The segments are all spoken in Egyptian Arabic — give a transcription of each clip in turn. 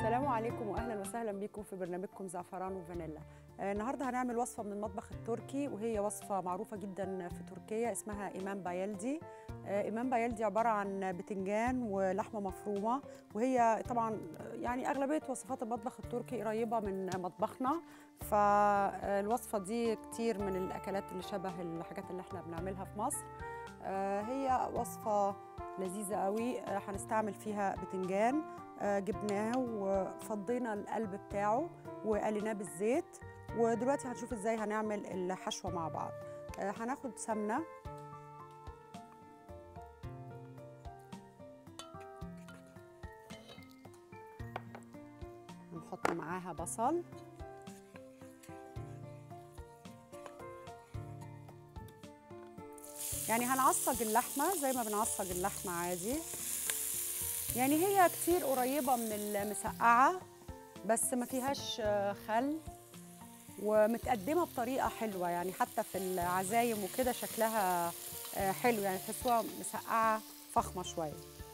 السلام عليكم واهلا وسهلا بكم في برنامجكم زعفران وفانيلا آه، النهارده هنعمل وصفه من المطبخ التركي وهي وصفه معروفه جدا في تركيا اسمها ايمان بايلدي آه، ايمان بايلدي عباره عن بتنجان ولحمه مفرومه وهي طبعا يعني اغلبيه وصفات المطبخ التركي قريبه من مطبخنا فالوصفه دي كتير من الاكلات اللي شبه الحاجات اللي احنا بنعملها في مصر آه، هي وصفه لذيذه قوي آه، هنستعمل فيها بتنجان آه، جبناه وفضينا القلب بتاعه وقليناه بالزيت ودلوقتي هنشوف ازاي هنعمل الحشوه مع بعض آه، هناخد سمنه هنحط معاها بصل يعني هنعصج اللحمه زي ما بنعصج اللحمه عادي يعني هي كتير قريبة من المسقعة بس ما فيهاش آه، خل ومتقدمة بطريقة حلوة يعني حتى في العزايم وكده شكلها آه، حلو يعني تحسوها مسقعة فخمة شوية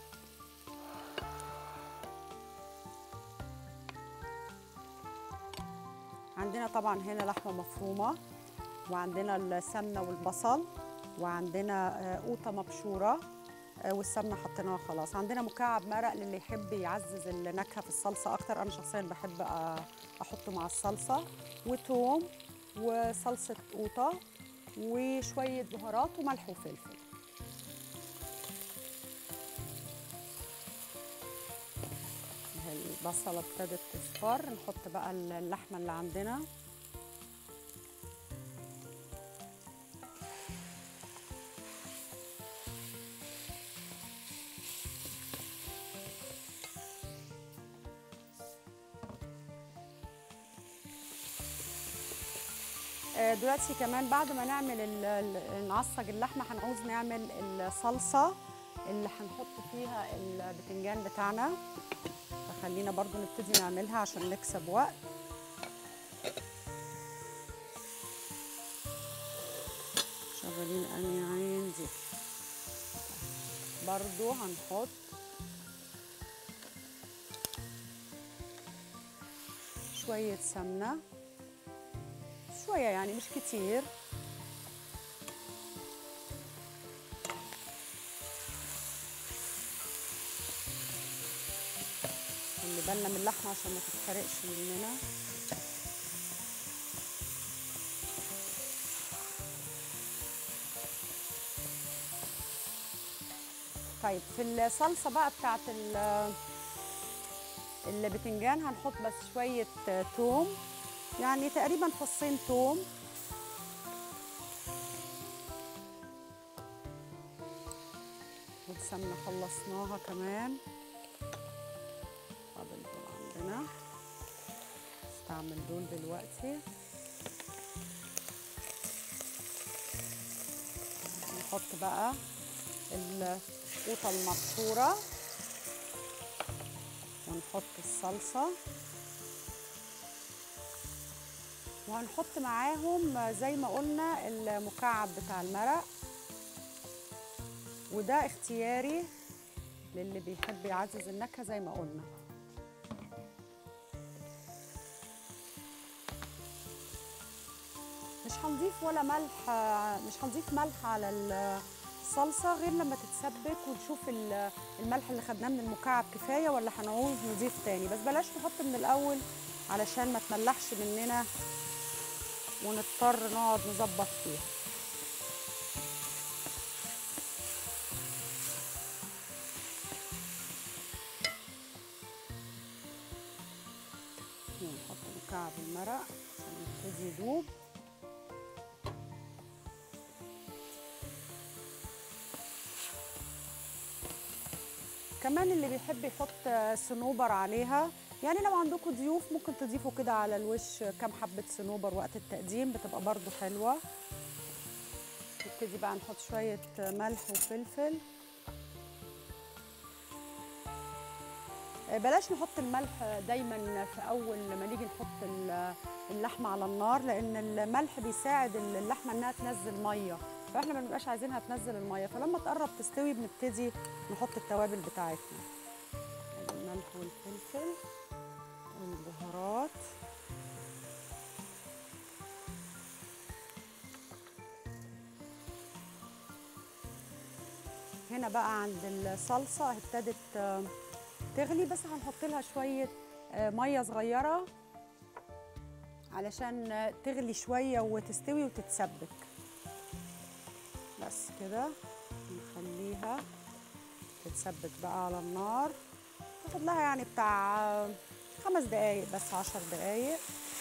عندنا طبعا هنا لحمة مفرومة وعندنا السمنة والبصل وعندنا آه، قوطة مبشورة آه، والسمنه حطيناها خلاص عندنا مكعب مرق للي يحب يعزز النكهه في الصلصه اكتر انا شخصيا بحب آه، احطه مع الصلصه وتوم وصلصه قوطه وشويه بهارات وملح وفلفل أهي البصله ابتدت تصفر نحط بقى اللحمه اللي عندنا آه، دلوقتي كمان بعد ما نعمل ال- ال- نعصج اللحمه هنعوز نعمل الصلصه اللي هنحط فيها البتنجان بتاعنا فخلينا برضو نبتدي نعملها عشان نكسب وقت شغالين اني عين دي برضو هنحط شوية سمنة شوية يعني مش كتير خلي بالنا من اللحمة عشان ما تتحرقش مننا طيب في الصلصة بقى بتاعت ال- البتنجان هنحط بس شوية توم يعني تقريبا فصين توم والسمنة خلصناها كمان فاضل دول عندنا استعمل دول دلوقتي نحط بقى القوطة المبشورة ونحط الصلصة وهنحط معاهم زي ما قلنا المكعب بتاع المرق وده اختياري للي بيحب يعزز النكهه زي ما قلنا مش هنضيف ولا ملح مش هنضيف ملح على الصلصه غير لما تتسبك ونشوف ال- الملح اللي خدناه من المكعب كفايه ولا هنعوز نضيف تاني بس بلاش نحط من الاول علشان ما تملحش مننا ونضطر نقعد نظبط فيها ونحط مكعب المرق عشان يبتدي يدوب كمان اللي بيحب يحط صنوبر عليها يعني لو عندكم ضيوف ممكن تضيفوا كده على الوش كام حبة صنوبر وقت التقديم بتبقى برضو حلوة نبتدي بقى نحط شوية ملح وفلفل بلاش نحط الملح دايما في اول لما نيجي نحط ال- اللحمه على النار لان الملح بيساعد اللحمه انها تنزل ميه فاحنا ما بنبقاش عايزينها تنزل الميه فلما تقرب تستوي بنبتدي نحط التوابل بتاعتنا الملح والفلفل هنا بقى عند الصلصه ابتدت آه، تغلي بس هنحط لها شويه آه، ميه صغيره علشان آه، تغلي شويه وتستوي وتتسبك بس كده نخليها تتسبك بقى على النار تاخد لها يعني بتاع آه، خمس دقايق بس عشر دقايق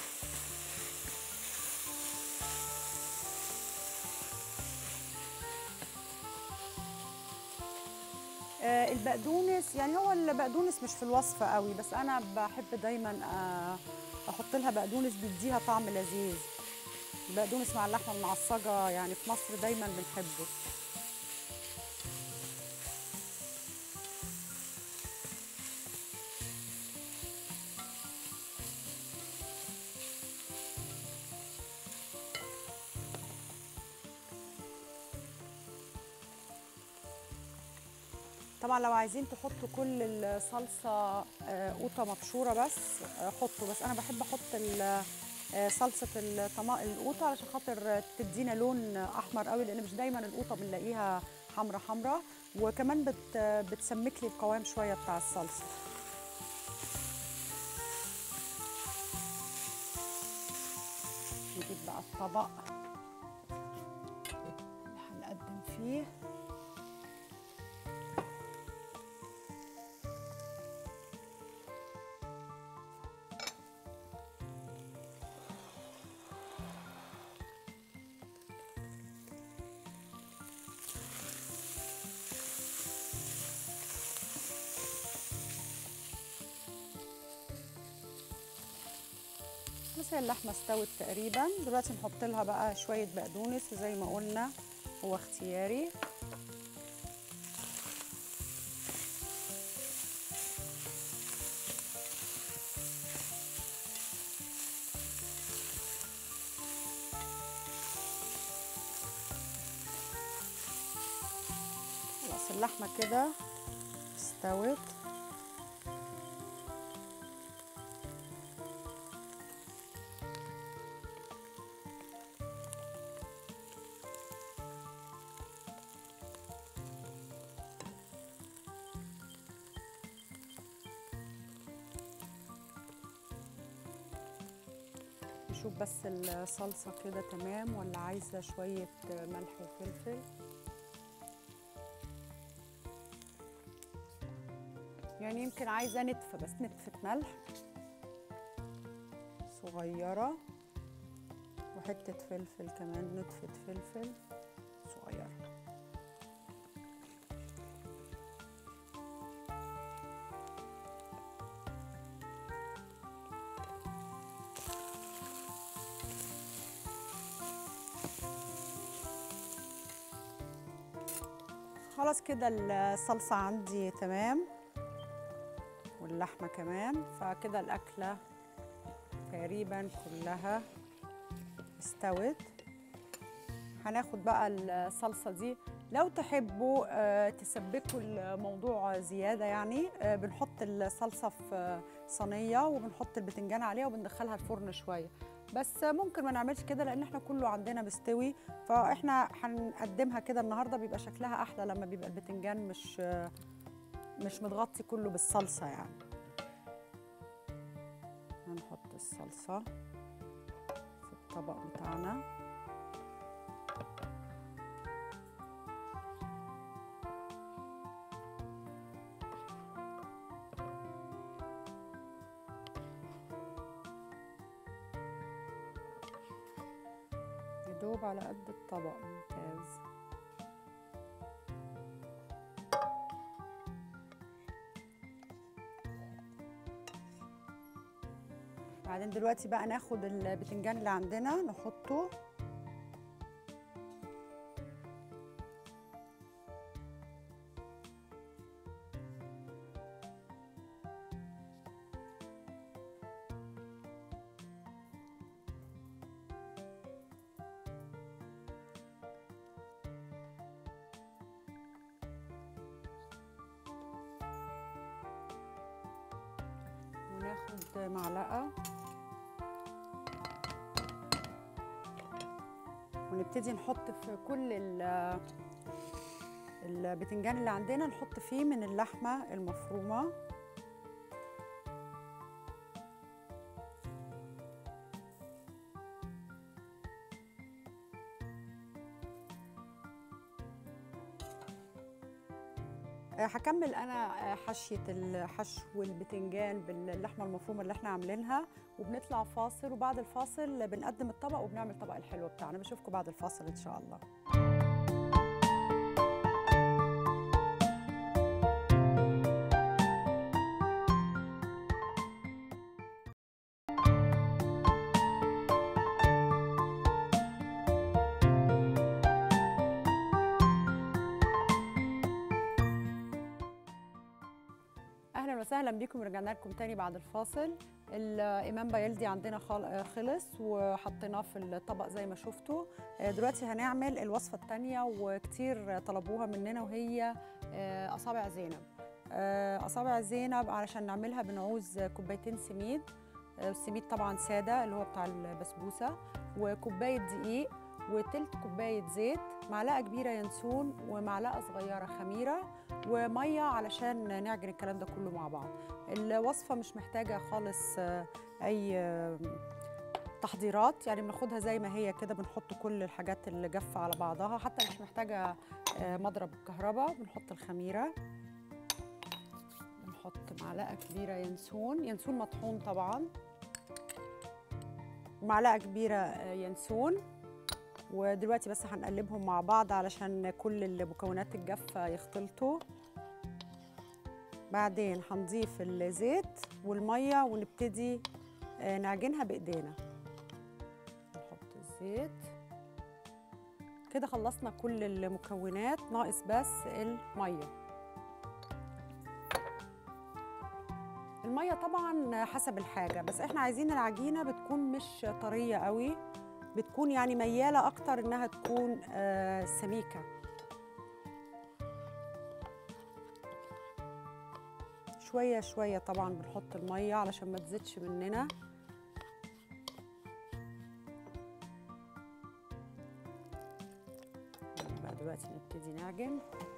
آه، البقدونس يعني هو البقدونس مش في الوصفة قوي بس أنا بحب دايما آه، أحط لها بقدونس بيديها طعم لذيذ البقدونس مع اللحمة المعصجة يعني في مصر دايما بنحبه طبعا لو عايزين تحطوا كل الصلصه آه، قوطه مبشوره بس آه، حطوا بس انا بحب احط ال- آه، صلصه الطما القوطه علشان خاطر تدينا لون احمر قوي لان مش دايما القوطه بنلاقيها حمرا حمرا وكمان بت بتسمك لي القوام شويه بتاع الصلصه نجيب بقى الطبق اللي هنقدم فيه بس هي اللحمه استوت تقريبا دلوقتي نحط لها بقى شويه بقدونس وزي ما قلنا هو اختياري خلاص اللحمه كده استوت نشوف بس الصلصة كده تمام ولا عايزة شوية ملح وفلفل يعني يمكن عايزة نتفة بس نتفة ملح صغيرة وحتة فلفل كمان نتفة فلفل صغيرة خلاص كده الصلصة عندي تمام واللحمة كمان فكده الأكلة تقريبا كلها استوت هناخد بقى الصلصة دي لو تحبوا آه، تسبكوا الموضوع زيادة يعني آه، بنحط الصلصة في صينية وبنحط البتنجان عليها وبندخلها الفرن شوية بس ممكن ما نعملش كده لان احنا كله عندنا مستوي فاحنا هنقدمها كده النهارده بيبقى شكلها احلى لما بيبقى البتنجان مش مش متغطي كله بالصلصه يعني هنحط الصلصه في الطبق بتاعنا يدوب على قد الطبق ممتاز بعدين دلوقتي بقى ناخد البتنجان اللي عندنا نحطه وناخد معلقة ونبتدي نحط في كل ال البتنجان اللي عندنا نحط فيه من اللحمه المفرومه آه، هكمل انا آه، حشيه الحشو البتنجان باللحمه المفرومه اللي احنا عاملينها وبنطلع فاصل وبعد الفاصل بنقدم الطبق وبنعمل الطبق الحلو بتاعنا بشوفكم بعد الفاصل ان شاء الله اهلا وسهلا بيكم رجعنا لكم تاني بعد الفاصل الامام بايلدي عندنا خال- خلص وحطيناه في الطبق زي ما شفتوا آه، دلوقتي هنعمل الوصفه الثانيه وكتير طلبوها مننا وهي آه، اصابع زينب آه، اصابع زينب علشان نعملها بنعوز كوبايتين سميد آه، السميد طبعا ساده اللي هو بتاع البسبوسه وكوبايه دقيق وتلت كوبايه زيت معلقه كبيره ينسون ومعلقه صغيره خميره وميه علشان نعجن الكلام ده كله مع بعض الوصفه مش محتاجه خالص آه، اي آه، تحضيرات يعني بناخدها زي ما هي كده بنحط كل الحاجات اللي جافه على بعضها حتى مش محتاجه آه، مضرب كهرباء بنحط الخميره بنحط معلقه كبيره ينسون ينسون مطحون طبعا معلقه كبيره آه، ينسون ودلوقتي بس هنقلبهم مع بعض علشان كل المكونات الجافة يختلطوا بعدين هنضيف الزيت والمية ونبتدي آه، نعجنها بإيدينا نحط الزيت كده خلصنا كل المكونات ناقص بس المية المية طبعا حسب الحاجة بس احنا عايزين العجينة بتكون مش طرية قوي بتكون يعني ميالة أكتر إنها تكون آه، سميكة شوية شوية طبعا بنحط المية علشان ما تزيدش مننا بقى دلوقتي نبتدي نعجن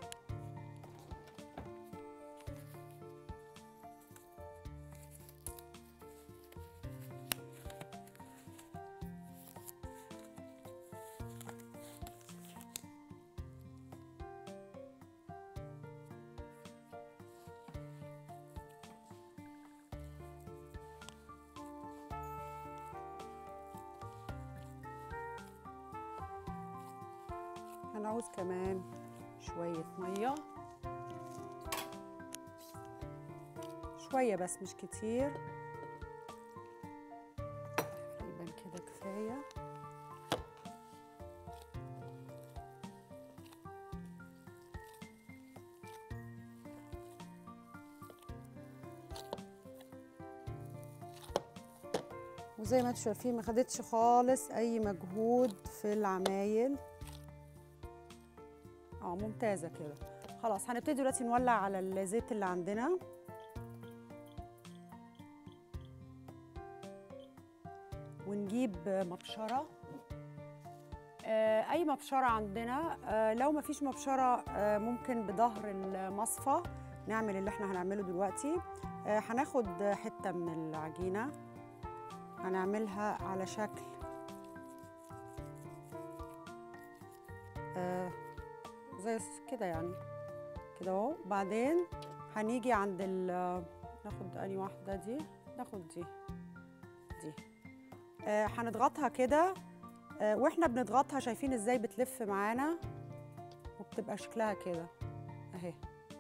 هنعوز كمان شوية مية شوية بس مش كتير تقريبا كده كفاية وزي ما انتم شايفين ما خدتش خالص اي مجهود في العمايل اه ممتازه كده خلاص هنبتدي دلوقتي نولع على الزيت اللي عندنا ونجيب مبشره آه، اي مبشره عندنا آه، لو ما فيش مبشره آه، ممكن بظهر المصفى نعمل اللي احنا هنعمله دلوقتي آه، هناخد حته من العجينه هنعملها على شكل آه، زي كده يعني كده اهو بعدين هنيجي عند ال ناخد اني واحده دي ناخد دي دي آه هنضغطها كده آه واحنا بنضغطها شايفين ازاي بتلف معانا وبتبقى شكلها كده اهي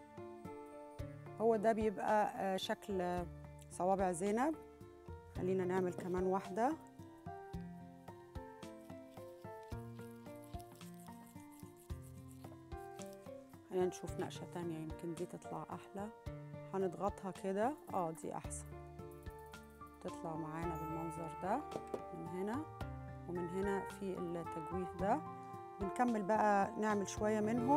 هو ده بيبقى آه شكل آه، صوابع زينب خلينا نعمل كمان واحده خلينا نشوف نقشة تانية يمكن دي تطلع أحلى هنضغطها كده اه دي أحسن تطلع معانا بالمنظر ده من هنا ومن هنا في التجويف ده بنكمل بقى نعمل شوية منهم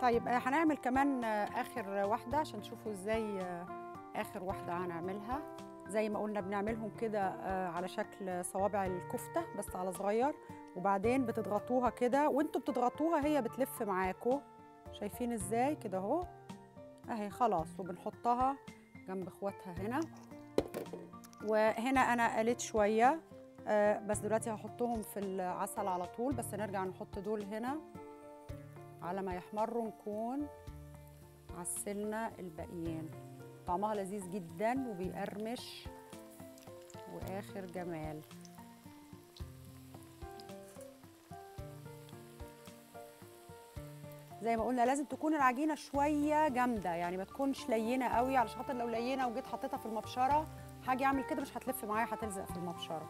طيب آه، هنعمل كمان آه، اخر واحده عشان تشوفوا ازاي آه، اخر واحده هنعملها زي ما قلنا بنعملهم كده آه، على شكل صوابع الكفته بس على صغير وبعدين بتضغطوها كده وانتوا بتضغطوها هي بتلف معاكم شايفين ازاي كده اهو اهي خلاص وبنحطها جنب اخواتها هنا وهنا انا قلت شويه آه، بس دلوقتي هحطهم في العسل على طول بس نرجع نحط دول هنا على ما يحمروا نكون عسلنا الباقيين طعمها لذيذ جدا وبيقرمش واخر جمال زي ما قلنا لازم تكون العجينه شويه جامده يعني ما تكونش لينه قوي علشان خاطر لو لينه وجيت حطيتها في المبشره هاجي اعمل كده مش هتلف معايا هتلزق في المبشره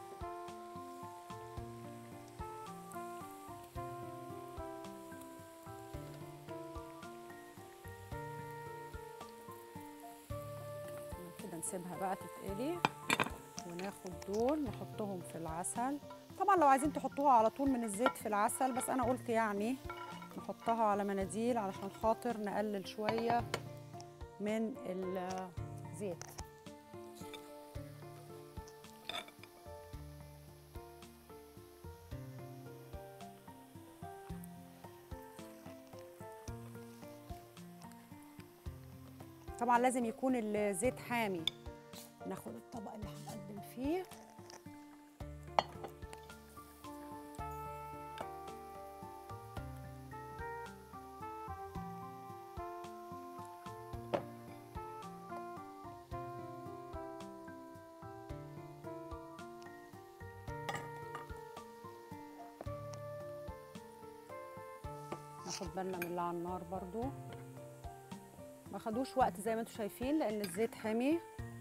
كده نسيبها بقى تتقلي وناخد دول نحطهم في العسل طبعا لو عايزين تحطوها على طول من الزيت في العسل بس انا قلت يعني نحطها على مناديل علشان خاطر نقلل شويه من الزيت طبعا لازم يكون الزيت حامي ناخد الطبق اللي هنقدم فيه ناخد بالنا من اللي على النار برضو ما خدوش وقت زي ما انتم شايفين لان الزيت حامي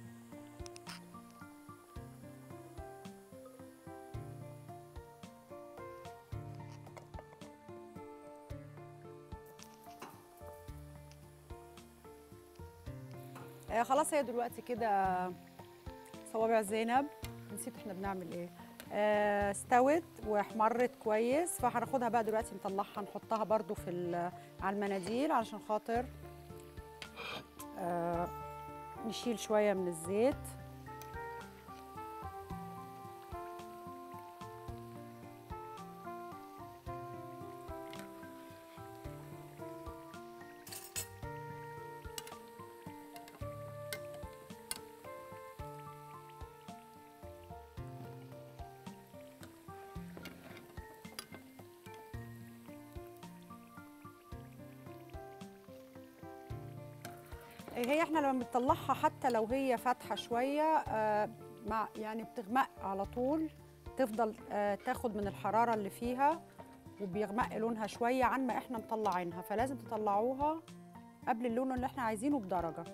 آه خلاص هي دلوقتي كده صوابع زينب نسيت احنا بنعمل ايه آه استوت واحمرت كويس فهناخدها بقى دلوقتي نطلعها نحطها برضو في ال- على المناديل علشان خاطر آه نشيل شوية من الزيت هي احنا لما بنطلعها حتى لو هي فاتحه شويه آه، مع يعني بتغمق على طول تفضل آه، تاخد من الحراره اللي فيها وبيغمق لونها شويه عن ما احنا مطلعينها فلازم تطلعوها قبل اللون اللي احنا عايزينه بدرجه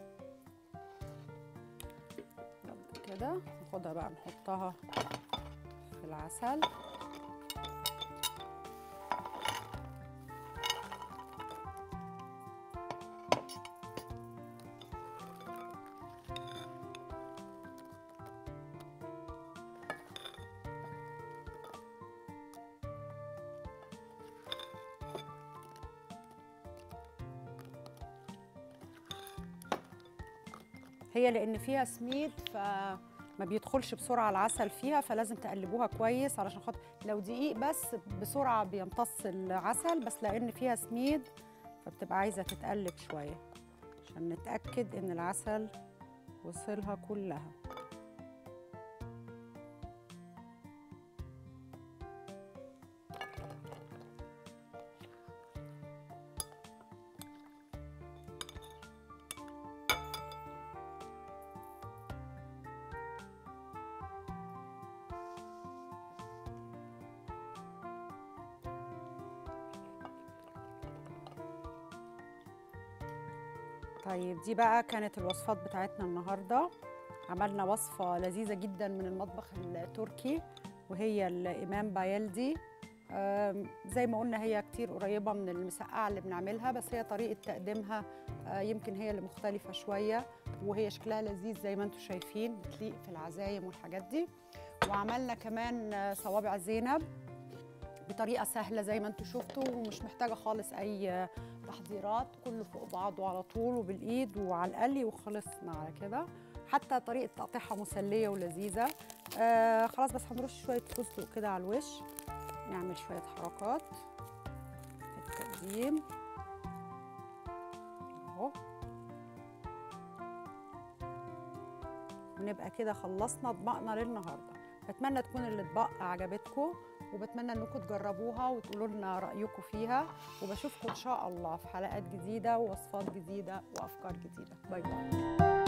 يلا كده ناخدها بقى نحطها في العسل هي لان فيها سميد فما بيدخلش بسرعه العسل فيها فلازم تقلبوها كويس علشان خاطر لو دقيق بس بسرعه بيمتص العسل بس لان فيها سميد فبتبقى عايزه تتقلب شويه عشان نتاكد ان العسل وصلها كلها طيب دي بقى كانت الوصفات بتاعتنا النهارده عملنا وصفة لذيذة جدا من المطبخ التركي وهي الإمام بايلدي آم، زي ما قلنا هي كتير قريبة من المسقعة اللي بنعملها بس هي طريقة تقديمها آه، يمكن هي اللي مختلفة شوية وهي شكلها لذيذ زي ما انتم شايفين بتليق في العزايم والحاجات دي وعملنا كمان آه، صوابع زينب بطريقه سهله زي ما انتم شفتوا ومش محتاجه خالص اي تحضيرات كله فوق بعضه على طول وبالايد وعلى القلي وخلصنا على كده حتى طريقه تقطيعها مسليه ولذيذه آه خلاص بس هنرش شويه فستق كده على الوش نعمل شويه حركات في التقديم اهو ونبقى كده خلصنا اطباقنا للنهارده بتمنى تكون الاطباق عجبتكم وبتمنى انكم تجربوها وتقولوا لنا رايكم فيها وبشوفكم ان شاء الله في حلقات جديده ووصفات جديده وافكار جديده باي باي